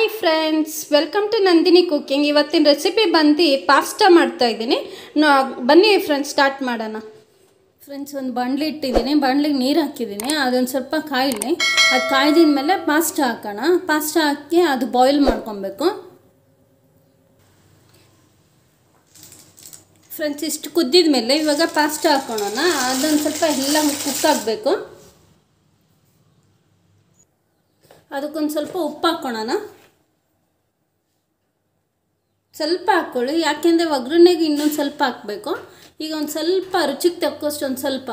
hi friends welcome to Nandini cooking ಇವತ್ತಿನ recipe ಬಂದು pasta ಮಾಡ್ತಾ ಇದ್ದೀನಿ ಬನ್ನಿ ಫ್ರೆಂಡ್ಸ್ ಸ್ಟಾರ್ಟ್ ಮಾಡೋಣ ಫ್ರೆಂಡ್ಸ್ ಒಂದು ಬಾಣಲಿ ಇಟ್ಟಿದ್ದೀನಿ ಬಾಣಲಿಗೆ ನೀರು ಹಾಕಿದ್ದೀನಿ ಅದೊಂದು ಸ್ವಲ್ಪ ಕಾಯಿಲಿ ಅದು ಕಾಯ್ದಿದ ಮೇಲೆ ಪಾಸ್ತಾ ಹಾಕೋಣ ಪಾಸ್ತಾ ಹಾಕಿ ಅದು ಬಾಯ್ಲ್ ಮಾಡ್ಕೊಬೇಕು ಫ್ರೆಂಡ್ಸ್ ಇಷ್ಟು ಕುದ್ದಿದ ಮೇಲೆ ಇವಾಗ ಪಾಸ್ತಾ ಹಾಕೋಣ ಅದೊಂದು ಸ್ವಲ್ಪ ಎಲ್ಲ ಕುಕ್ ಆಗಬೇಕು ಅದಕ್ಕೊಂದು ಸ್ವಲ್ಪ ಉಪ್ಪು ಹಾಕ್ಕೊಳ್ಳೋಣ ಸ್ವಲ್ಪ ಹಾಕ್ಕೊಳ್ಳಿ ಯಾಕೆಂದರೆ ಒಗ್ಗರಣೆಗೆ ಇನ್ನೊಂದು ಸ್ವಲ್ಪ ಹಾಕಬೇಕು ಈಗ ಒಂದು ಸ್ವಲ್ಪ ರುಚಿಗೆ ತಕ್ಕಷ್ಟು ಒಂದು ಸ್ವಲ್ಪ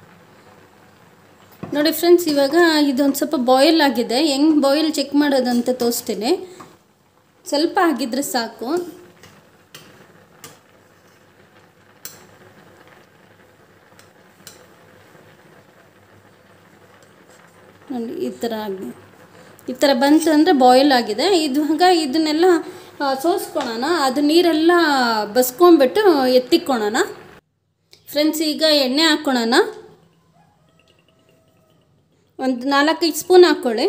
ನೋಡಿ ಫ್ರೆಂಡ್ಸ್ ಇವಾಗ ಇದೊಂದು ಸ್ವಲ್ಪ ಬಾಯ್ಲ್ ಆಗಿದೆ ಹೆಂಗೆ ಬಾಯ್ಲ್ ಚೆಕ್ ಮಾಡೋದಂತ ತೋರಿಸ್ತೀನಿ ಸ್ವಲ್ಪ ಆಗಿದ್ರೆ ಸಾಕು ನೋಡಿ ಈ ಥರ ಆಗಿ ಈ ಥರ ಬಂತು ಅಂದರೆ ಬಾಯ್ಲ್ ಆಗಿದೆ ಇವಾಗ ಇದನ್ನೆಲ್ಲ ಸೋಸ್ಕೊಳೋಣ ಅದು ನೀರೆಲ್ಲ ಬಸ್ಕೊಂಬಿಟ್ಟು ಎತ್ತಿಕ್ಕೊಳೋಣ ಫ್ರೆಂಡ್ಸ್ ಈಗ ಎಣ್ಣೆ ಹಾಕ್ಕೊಳೋಣ ಒಂದು ನಾಲ್ಕೈದು ಸ್ಪೂನ್ ಹಾಕ್ಕೊಳ್ಳಿ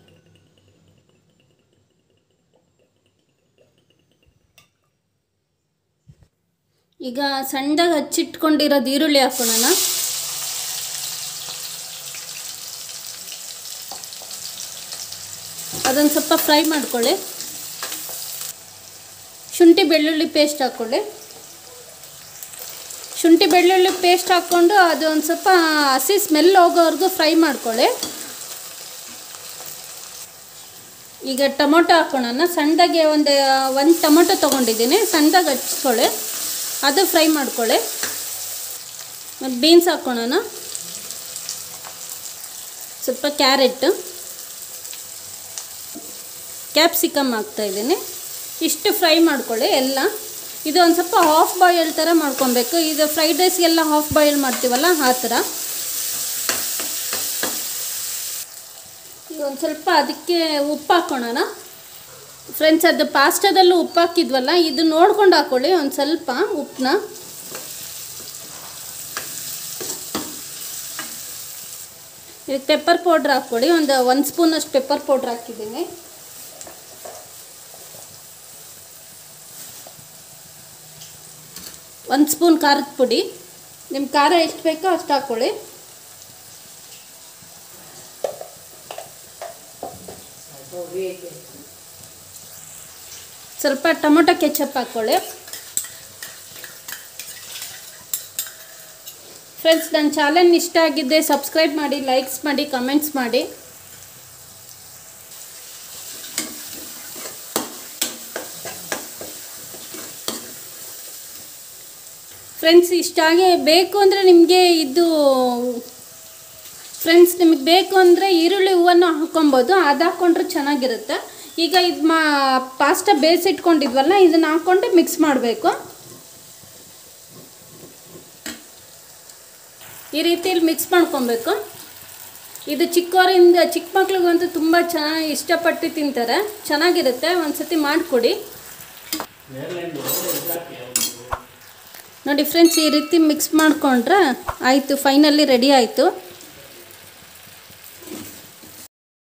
ಈಗ ಸಣ್ಣದಾಗಿ ಹಚ್ಚಿಟ್ಕೊಂಡಿರೋದು ಈರುಳ್ಳಿ ಹಾಕ್ಕೊಳ್ಳೋಣ ಅದೊಂದು ಸ್ವಲ್ಪ ಫ್ರೈ ಮಾಡ್ಕೊಳ್ಳಿ ಶುಂಠಿ ಬೆಳ್ಳುಳ್ಳಿ ಪೇಸ್ಟ್ ಹಾಕ್ಕೊಳ್ಳಿ ಶುಂಠಿ ಬೆಳ್ಳುಳ್ಳಿ ಪೇಸ್ಟ್ ಹಾಕ್ಕೊಂಡು ಅದು ಒಂದು ಸ್ವಲ್ಪ ಹಸಿ ಸ್ಮೆಲ್ ಹೋಗೋವರೆಗೂ ಫ್ರೈ ಮಾಡ್ಕೊಳ್ಳಿ ಈಗ ಟೊಮೊಟೊ ಹಾಕ್ಕೊಳ್ಳೋಣ ಸಣ್ಣದಾಗೆ ಒಂದು ಒಂದು ಟೊಮೊಟೊ ತೊಗೊಂಡಿದ್ದೀನಿ ಸಣ್ಣದಾಗಿ ಹಚ್ಕೊಳ್ಳಿ ಅದು ಫ್ರೈ ಮಾಡ್ಕೊಳ್ಳಿ ಮತ್ತು ಬೀನ್ಸ್ ಹಾಕ್ಕೊಳ್ಳೋಣ ಸ್ವಲ್ಪ ಕ್ಯಾರೆಟ್ ಕ್ಯಾಪ್ಸಿಕಮ್ ಹಾಕ್ತಾಯಿದ್ದೀನಿ ಇಷ್ಟು ಫ್ರೈ ಮಾಡ್ಕೊಳ್ಳಿ ಎಲ್ಲ ಇದು ಒಂದು ಸ್ವಲ್ಪ ಹಾಫ್ ಬಾಯ್ಲ್ ಥರ ಮಾಡ್ಕೊಬೇಕು ಇದು ಫ್ರೈಡ್ ರೈಸ್ಗೆಲ್ಲ ಹಾಫ್ ಬಾಯ್ಲ್ ಮಾಡ್ತೀವಲ್ಲ ಆ ಥರ ಈಗ ಒಂದು ಸ್ವಲ್ಪ ಅದಕ್ಕೆ ಉಪ್ಪು ಹಾಕ್ಕೊಳ್ಳೋಣ ಫ್ರೆಂಡ್ಸ್ ಅದು ಪಾಸ್ಟಾದಲ್ಲೂ ಉಪ್ಪು ಹಾಕಿದ್ವಲ್ಲ ಇದು ನೋಡ್ಕೊಂಡು ಹಾಕ್ಕೊಳ್ಳಿ ಒಂದು ಸ್ವಲ್ಪ ಉಪ್ಪನ್ನ ಇದಕ್ಕೆ ಪೆಪ್ಪರ್ ಪೌಡ್ರ್ ಹಾಕ್ಕೊಳ್ಳಿ ಒಂದು ಒಂದು ಸ್ಪೂನಷ್ಟು ಪೆಪ್ಪರ್ ಪೌಡ್ರ್ ಹಾಕಿದ್ದೀನಿ ಒಂದು ಸ್ಪೂನ್ ಖಾರದ ಪುಡಿ ನಿಮ್ಮ ಖಾರ ಎಷ್ಟು ಬೇಕೋ ಅಷ್ಟು ಹಾಕ್ಕೊಳ್ಳಿ ಸ್ವಲ್ಪ ಟೊಮೊಟೊ ಕೆಚಪ್ ಹಾಕ್ಕೊಳ್ಳಿ ಫ್ರೆಂಡ್ಸ್ ನನ್ನ ಚಾನಲ್ ಇಷ್ಟ ಆಗಿದ್ದೆ ಸಬ್ಸ್ಕ್ರೈಬ್ ಮಾಡಿ ಲೈಕ್ಸ್ ಮಾಡಿ ಕಮೆಂಟ್ಸ್ ಮಾಡಿ ಫ್ರೆಂಡ್ಸ್ ಇಷ್ಟಾಗೆ ಬೇಕು ಅಂದರೆ ನಿಮಗೆ ಇದು ಫ್ರೆಂಡ್ಸ್ ನಿಮಗೆ ಬೇಕು ಅಂದರೆ ಈರುಳ್ಳಿ ಹೂವನ್ನು ಹಾಕ್ಕೊಬೋದು ಅದು ಹಾಕ್ಕೊಂಡ್ರೆ ಚೆನ್ನಾಗಿರುತ್ತೆ ಈಗ ಇದು ಮಾ ಪಾಸ್ತಾ ಬೇಯಿಸಿಟ್ಕೊಂಡಿದ್ವಲ್ಲ ಇದನ್ನು ಹಾಕ್ಕೊಂಡು ಮಿಕ್ಸ್ ಮಾಡಬೇಕು ಈ ರೀತಿಯಲ್ಲಿ ಮಿಕ್ಸ್ ಮಾಡ್ಕೊಬೇಕು ಇದು ಚಿಕ್ಕವರಿಂದ ಚಿಕ್ಕ ಮಕ್ಳಿಗಂತೂ ತುಂಬ ಚೆನ್ನಾಗಿ ಇಷ್ಟಪಟ್ಟು ತಿಂತಾರೆ ಚೆನ್ನಾಗಿರುತ್ತೆ ಒಂದು ಸತಿ ಮಾಡಿಕೊಡಿ ನೋಡಿ ಫ್ರೆಂಡ್ಸ್ ಈ ರೀತಿ ಮಿಕ್ಸ್ ಮಾಡಿಕೊಂಡ್ರೆ ಆಯಿತು ಫೈನಲಿ ರೆಡಿ ಆಯಿತು